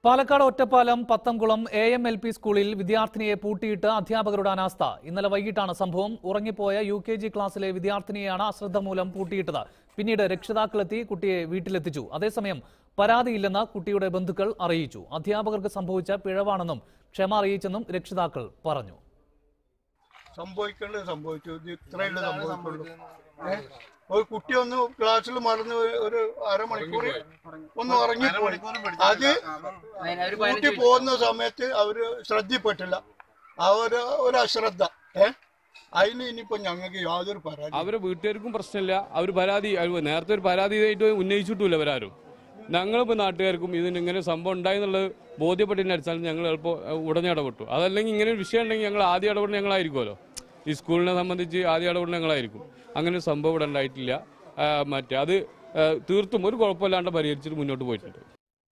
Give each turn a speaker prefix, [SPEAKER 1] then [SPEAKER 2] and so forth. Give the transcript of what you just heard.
[SPEAKER 1] Palakkad Ottapalam Pathamkulam A M L P സ്കൂളിൽ വിദ്യാർത്ഥിനിയെ പൂട്ടിയിട്ട് അധ്യാപകരുടെ അനാസ്ഥ ഇന്നലെ വൈകിട്ടാണ് സംഭവം ഉറങ്ങിപ്പോയ യു കെ ജി ക്ലാസ്സിലെ വിദ്യാർത്ഥിനിയെയാണ് അശ്രദ്ധ മൂലം പൂട്ടിയിട്ടത് പിന്നീട് രക്ഷിതാക്കളെത്തി കുട്ടിയെ വീട്ടിലെത്തിച്ചു അതേസമയം പരാതിയില്ലെന്ന് കുട്ടിയുടെ ബന്ധുക്കൾ അറിയിച്ചു അധ്യാപകർക്ക് സംഭവിച്ച പിഴവാണെന്നും ക്ഷമ അറിയിച്ചെന്നും രക്ഷിതാക്കൾ പറഞ്ഞു
[SPEAKER 2] സംഭവിക്കേണ്ടത് സംഭവിച്ചു ഇത് ഇത്രയല്ലേ സംഭവിക്കുള്ളൂ ഏ? ഒരു കുട്ടി ഒന്ന് ക്ലാസ്സിൽ മറന്ന് ഒരു അരമണിക്കൂർ ഒന്ന് ഉറങ്ങിപ്പോയി അത് കൂട്ടി പോകുന്ന സമയത്ത് അവര് ശ്രദ്ധപ്പെട്ടില്ല അവര് ഒരു അശ്രദ്ധ ഏ അതിന് ഇനിയിപ്പോ ഞങ്ങൾക്ക് യാതൊരു പരാതി
[SPEAKER 3] അവരെ വീട്ടുകാർക്കും പ്രശ്നമില്ല അവർ പരാതി അവര് നേരത്തെ ഒരു പരാതി ഇതായിട്ട് ഉന്നയിച്ചിട്ടില്ല അവരാരും ഞങ്ങളിപ്പോൾ നാട്ടുകാർക്കും ഇതിന് ഇങ്ങനെ സംഭവം ഉണ്ടായി എന്നുള്ളത് ബോധ്യപ്പെട്ടതിൻ്റെ അടിസ്ഥാനത്തിൽ ഞങ്ങൾ എളുപ്പം ഉടനെ ഇടപെട്ടു അതല്ലെങ്കിൽ ഇങ്ങനെ ഒരു വിഷയം ഉണ്ടെങ്കിൽ ഞങ്ങൾ ആദ്യം ഇടപെടുന്ന ഞങ്ങളായിരിക്കുമല്ലോ ഈ സ്കൂളിനെ സംബന്ധിച്ച് ആദ്യം ഇടപെടുന്ന ഞങ്ങളായിരിക്കും അങ്ങനെ ഒരു സംഭവം ഇവിടെ ഉണ്ടായിട്ടില്ല ആ, മറ്റേ അത് ആ, തീർത്തും ഒരു കുഴപ്പമില്ലാണ്ട് പരിഹരിച്ചിട്ട് മുന്നോട്ട് പോയിട്ടുണ്ട്